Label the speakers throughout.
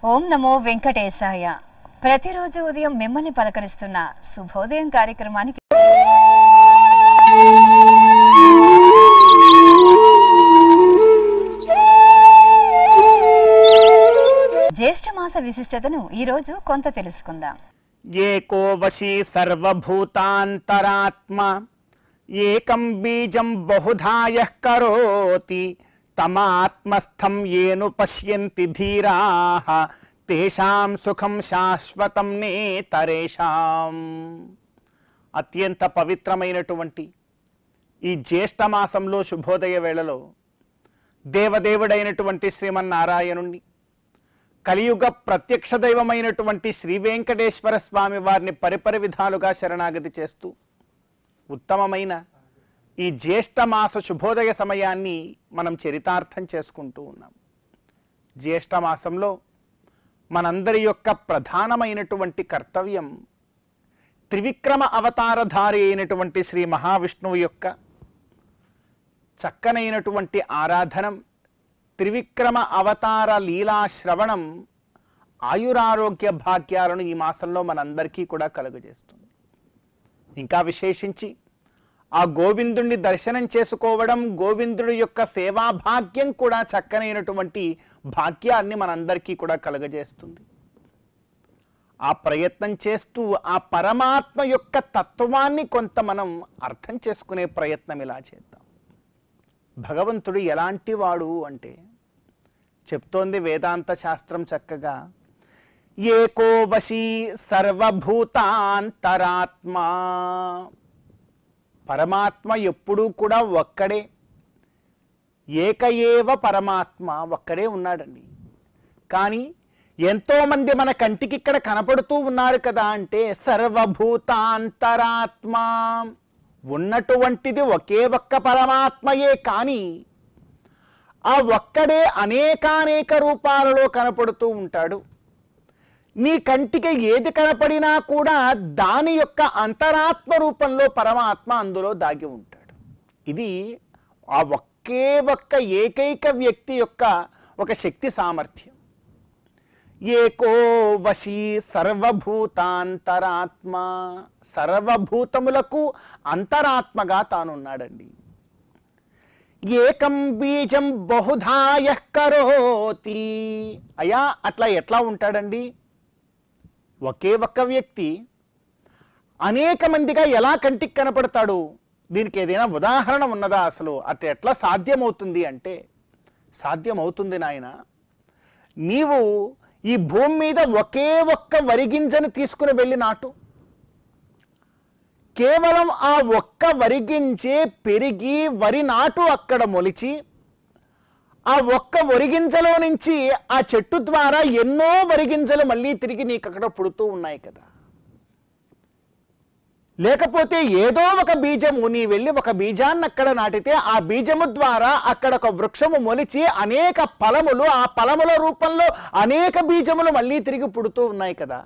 Speaker 1: ఓం నమో వెంకటేశాయ ప్రతిరోజు ఉదయం మిమ్మల్ని పలకరిస్తున్న శుభోదయం కార్యక్రమానికి జ్యేష్ఠ మాస విశిష్టతను ఈరోజు కొంత తెలుసుకుందాం
Speaker 2: ఏకో వశీ సర్వభూతాంతరాత్మ ఏకం బీజం బహుధాయ కరోతి తమాత్మస్థం ఏను పశ్యంతి ధీరా తేషాం సుఖం శాశ్వతం నేతరేషాం అత్యంత పవిత్రమైనటువంటి ఈ జ్యేష్ఠ మాసంలో శుభోదయ వేళలో దేవదేవుడైనటువంటి శ్రీమన్నారాయణుణ్ణి కలియుగ ప్రత్యక్ష దైవమైనటువంటి శ్రీ వెంకటేశ్వర స్వామి వారిని పరిపరి విధాలుగా శరణాగతి చేస్తూ ఉత్తమమైన ఈ జ్యేష్ఠ మాస శుభోదయ సమయాన్ని మనం చరితార్థం చేసుకుంటూ ఉన్నాం జ్యేష్ఠ మాసంలో మనందరి యొక్క ప్రధానమైనటువంటి కర్తవ్యం త్రివిక్రమ అవతారధారి అయినటువంటి శ్రీ మహావిష్ణువు యొక్క చక్కనైనటువంటి ఆరాధనం త్రివిక్రమ అవతార లీలా శ్రవణం ఆయురారోగ్య భాగ్యాలను ఈ మాసంలో మనందరికీ కూడా కలుగజేస్తుంది ఇంకా విశేషించి ఆ గోవిందుణ్ణి దర్శనం చేసుకోవడం గోవిందుడి యొక్క సేవా భాగ్యం కూడా చక్కనైనటువంటి భాగ్యాన్ని మనందరికీ కూడా కలుగజేస్తుంది ఆ ప్రయత్నం చేస్తూ ఆ పరమాత్మ యొక్క తత్వాన్ని కొంత మనం అర్థం చేసుకునే ప్రయత్నం ఇలా చేద్దాం భగవంతుడు ఎలాంటి వాడు అంటే చెప్తోంది వేదాంత శాస్త్రం చక్కగా ఏకో వశీ సర్వభూతాంతరాత్మ పరమాత్మ ఎప్పుడూ కూడా ఒక్కడే ఏకయేవ పరమాత్మ ఒక్కడే ఉన్నాడండి కానీ ఎంతోమంది మన కంటికి ఇక్కడ కనపడుతూ ఉన్నారు కదా అంటే సర్వభూతాంతరాత్మ ఉన్నటువంటిది ఒకే ఒక్క పరమాత్మయే కానీ ఆ ఒక్కడే అనేకానేక రూపాలలో కనపడుతూ ఉంటాడు నీ కంటికి ఏది కనపడినా కూడా దాని యొక్క అంతరాత్మ రూపంలో పరమాత్మ అందులో దాగి ఉంటాడు ఇది ఆ ఒకే ఒక్క ఏకైక వ్యక్తి యొక్క ఒక శక్తి సామర్థ్యం ఏకో వశీ సర్వభూతాంతరాత్మ సర్వభూతములకు అంతరాత్మగా తానున్నాడండి ఏకం బీజం బహుధాయ కరోతి అయా అట్లా ఎట్లా ఉంటాడండి ఒకే ఒక్క వ్యక్తి అనేక మందిగా ఎలా కంటికి కనపడతాడు దీనికి ఏదైనా ఉదాహరణ ఉన్నదా అసలు అట్లా ఎట్లా సాధ్యమవుతుంది అంటే సాధ్యమవుతుంది నాయన నీవు ఈ భూమి మీద ఒకే ఒక్క వరిగింజను తీసుకుని వెళ్ళి నాటు కేవలం ఆ ఒక్క వరిగింజే పెరిగి వరి నాటు అక్కడ మొలిచి ఆ ఒక్క వరిగింజలో నుంచి ఆ చెట్టు ద్వారా ఎన్నో వరిగింజలు మళ్ళీ తిరిగి నీకు అక్కడ పుడుతూ ఉన్నాయి కదా లేకపోతే ఏదో ఒక బీజము నీ వెళ్ళి ఒక బీజాన్ని అక్కడ నాటితే ఆ బీజము ద్వారా అక్కడ ఒక వృక్షము మొలిచి అనేక ఫలములు ఆ ఫలముల రూపంలో అనేక బీజములు మళ్ళీ తిరిగి పుడుతూ ఉన్నాయి కదా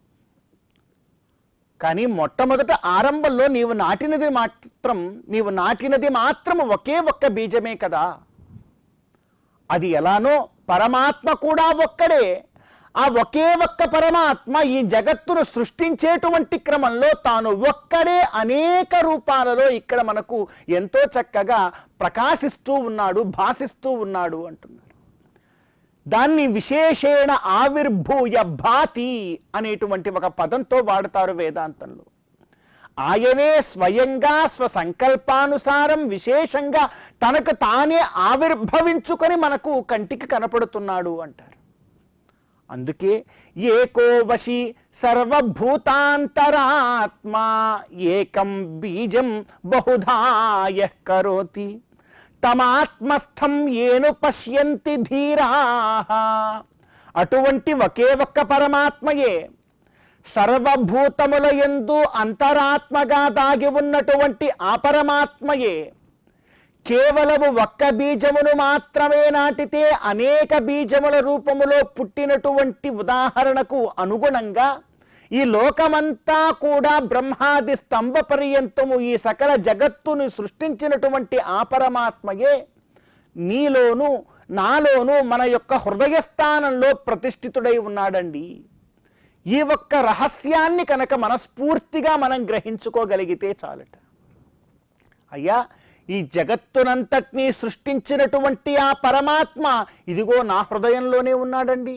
Speaker 2: కానీ మొట్టమొదట ఆరంభంలో నీవు నాటినది మాత్రం నీవు నాటినది మాత్రం ఒకే ఒక్క బీజమే కదా అది ఎలానో పరమాత్మ కూడా ఒక్కడే ఆ ఒకే ఒక్క పరమాత్మ ఈ జగత్తును సృష్టించేటువంటి క్రమంలో తాను ఒక్కడే అనేక రూపాలలో ఇక్కడ మనకు ఎంతో చక్కగా ప్రకాశిస్తూ ఉన్నాడు భాసిస్తూ ఉన్నాడు అంటున్నారు దాన్ని విశేషేణ ఆవిర్భూయ భాతి అనేటువంటి ఒక పదంతో వాడతారు వేదాంతంలో ఆయనే స్వయంగా స్వసంకల్పానుసారం విశేషంగా తనకు తానే ఆవిర్భవించుకొని మనకు కంటికి కనపడుతున్నాడు అంటారు అందుకే ఏకో వశి సర్వభూతాంతరాత్మ ఏకం బీజం బహుధాయ కరోతి తమాత్మస్థం ఏను పశ్యంతి ధీరా అటువంటి ఒకే ఒక్క పరమాత్మయే సర్వభూతముల యందు అంతరాత్మగా దాగి ఉన్నటువంటి ఆ పరమాత్మయే కేవలము ఒక్క బీజమును మాత్రమే నాటితే అనేక బీజముల రూపములో పుట్టినటువంటి ఉదాహరణకు అనుగుణంగా ఈ లోకమంతా కూడా బ్రహ్మాది స్తంభ పర్యంతము ఈ సకల జగత్తును సృష్టించినటువంటి ఆ పరమాత్మయే నీలోను నాలోనూ మన యొక్క హృదయ స్థానంలో ప్రతిష్ఠితుడై ఉన్నాడండి ఈ ఒక్క రహస్యాన్ని కనుక మనస్ఫూర్తిగా మనం గ్రహించుకోగలిగితే చాలట అయ్యా ఈ జగత్తునంతటినీ సృష్టించినటువంటి ఆ పరమాత్మ ఇదిగో నా హృదయంలోనే ఉన్నాడండి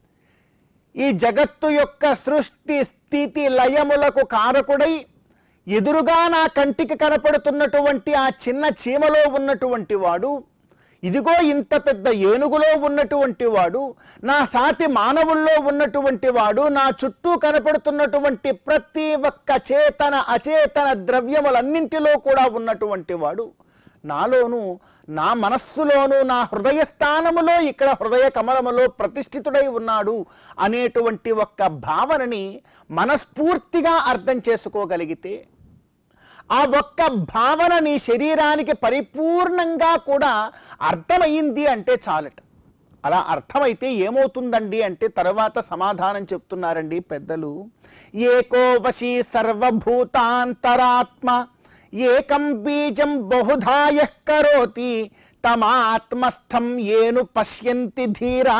Speaker 2: ఈ జగత్తు యొక్క సృష్టి స్థితి లయములకు కారకుడై ఎదురుగా నా కంటికి కనపడుతున్నటువంటి ఆ చిన్న చీమలో ఉన్నటువంటి వాడు ఇదిగో ఇంత పెద్ద ఏనుగులో ఉన్నటువంటి వాడు నా సాటి మానవుల్లో ఉన్నటువంటి వాడు నా చుట్టూ కనపడుతున్నటువంటి ప్రతి ఒక్క చేతన అచేతన ద్రవ్యములన్నింటిలో కూడా ఉన్నటువంటి వాడు నాలోను నా మనస్సులోను నా హృదయ స్థానములో ఇక్కడ హృదయ కమలములో ప్రతిష్ఠితుడై ఉన్నాడు అనేటువంటి ఒక్క భావనని మనస్ఫూర్తిగా అర్థం చేసుకోగలిగితే ఆ ఒక్క భావన నీ శరీరానికి పరిపూర్ణంగా కూడా అర్థమైంది అంటే చాలట అలా అర్థమైతే ఏమవుతుందండి అంటే తర్వాత సమాధానం చెప్తున్నారండి పెద్దలు ఏకో వశీ సర్వభూతాంతరాత్మ ఏకం బీజం బహుధాయ కరోతి తమాత్మస్థం ఏను పశ్యంతి ధీరా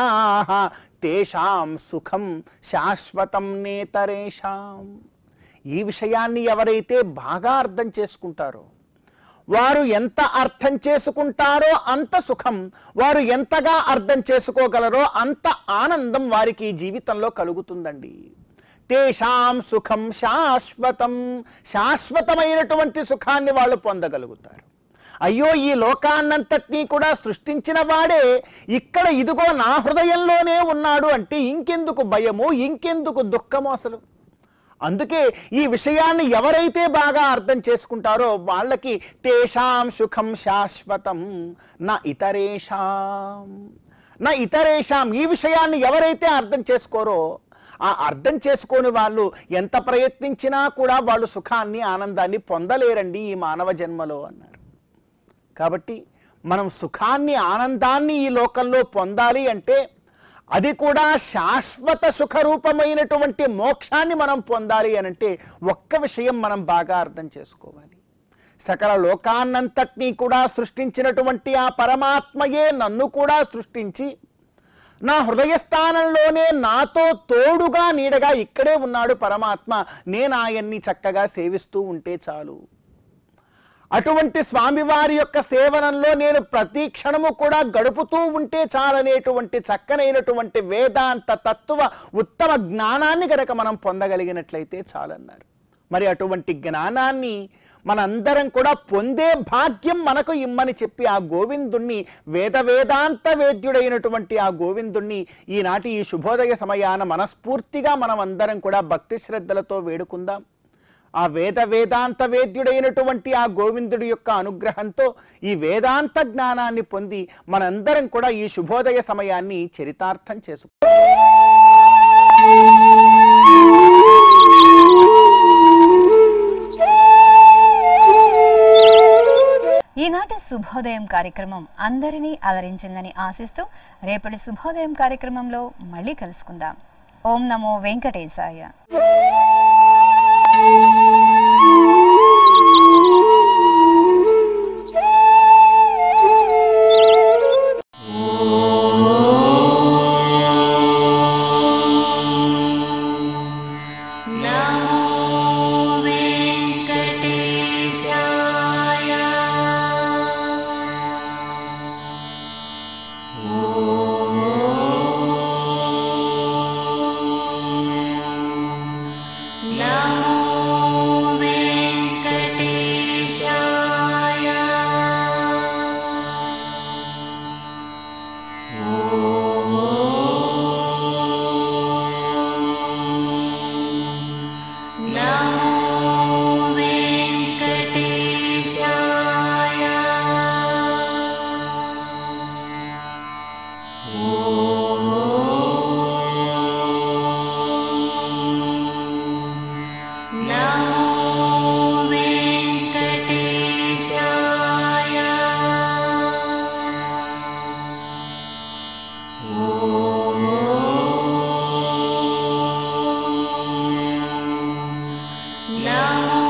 Speaker 2: తేషాం సుఖం శాశ్వతం నేతరేషాం ఈ విషయాన్ని ఎవరైతే బాగా అర్థం చేసుకుంటారో వారు ఎంత అర్థం చేసుకుంటారో అంత సుఖం వారు ఎంతగా అర్థం చేసుకోగలరో అంత ఆనందం వారికి ఈ జీవితంలో కలుగుతుందండి తేషాం సుఖం శాశ్వతం శాశ్వతమైనటువంటి సుఖాన్ని వాళ్ళు పొందగలుగుతారు అయ్యో ఈ లోకాన్నంతటినీ కూడా సృష్టించిన వాడే ఇక్కడ ఇదిగో నా హృదయంలోనే ఉన్నాడు అంటే ఇంకెందుకు భయము ఇంకెందుకు దుఃఖము అసలు అందుకే ఈ విషయాన్ని ఎవరైతే బాగా అర్థం చేసుకుంటారో వాళ్ళకి తేషాం సుఖం శాశ్వతం నా ఇతరేషాం నా ఇతరేషాం ఈ విషయాన్ని ఎవరైతే అర్థం చేసుకోరో ఆ అర్థం చేసుకోని వాళ్ళు ఎంత ప్రయత్నించినా కూడా వాళ్ళు సుఖాన్ని ఆనందాన్ని పొందలేరండి ఈ మానవ జన్మలో అన్నారు కాబట్టి మనం సుఖాన్ని ఆనందాన్ని ఈ లోకంలో పొందాలి అంటే అది కూడా శాశ్వత సుఖరూపమైనటువంటి మోక్షాన్ని మనం పొందాలి అని అంటే ఒక్క విషయం మనం బాగా అర్థం చేసుకోవాలి సకల లోకాన్నంతటినీ కూడా సృష్టించినటువంటి ఆ పరమాత్మయే నన్ను కూడా సృష్టించి నా హృదయ స్థానంలోనే నాతో తోడుగా నీడగా ఇక్కడే ఉన్నాడు పరమాత్మ నేను ఆయన్ని చక్కగా సేవిస్తూ ఉంటే చాలు అటువంటి స్వామివారి యొక్క సేవనంలో నేను ప్రతి క్షణము కూడా గడుపుతూ ఉంటే చాలనేటువంటి చక్కనైనటువంటి వేదాంత తత్వ ఉత్తమ జ్ఞానాన్ని గనక మనం పొందగలిగినట్లయితే చాలన్నారు మరి అటువంటి జ్ఞానాన్ని మనందరం కూడా పొందే భాగ్యం మనకు ఇమ్మని చెప్పి ఆ గోవిందుణ్ణి వేద వేదాంత వేద్యుడైనటువంటి ఆ గోవిందుణ్ణి ఈనాటి ఈ శుభోదయ సమయాన మనస్ఫూర్తిగా మనం అందరం కూడా భక్తి శ్రద్ధలతో వేడుకుందాం ఆ వేద వేదాంత వేద్యుడైనటువంటి ఆ గోవిందుడి యొక్క అనుగ్రహంతో ఈ వేదాంత జ్ఞానాన్ని పొంది మనందరం కూడా ఈ శుభోదయ సమయాన్ని చరితార్థం చేసుకు
Speaker 1: ఈనాటి శుభోదయం కార్యక్రమం అందరినీ అలరించిందని ఆశిస్తూ రేపటి శుభోదయం కార్యక్రమంలో మళ్ళీ కలుసుకుందాం ఓం నమో వెంకటేశాయ
Speaker 3: నమో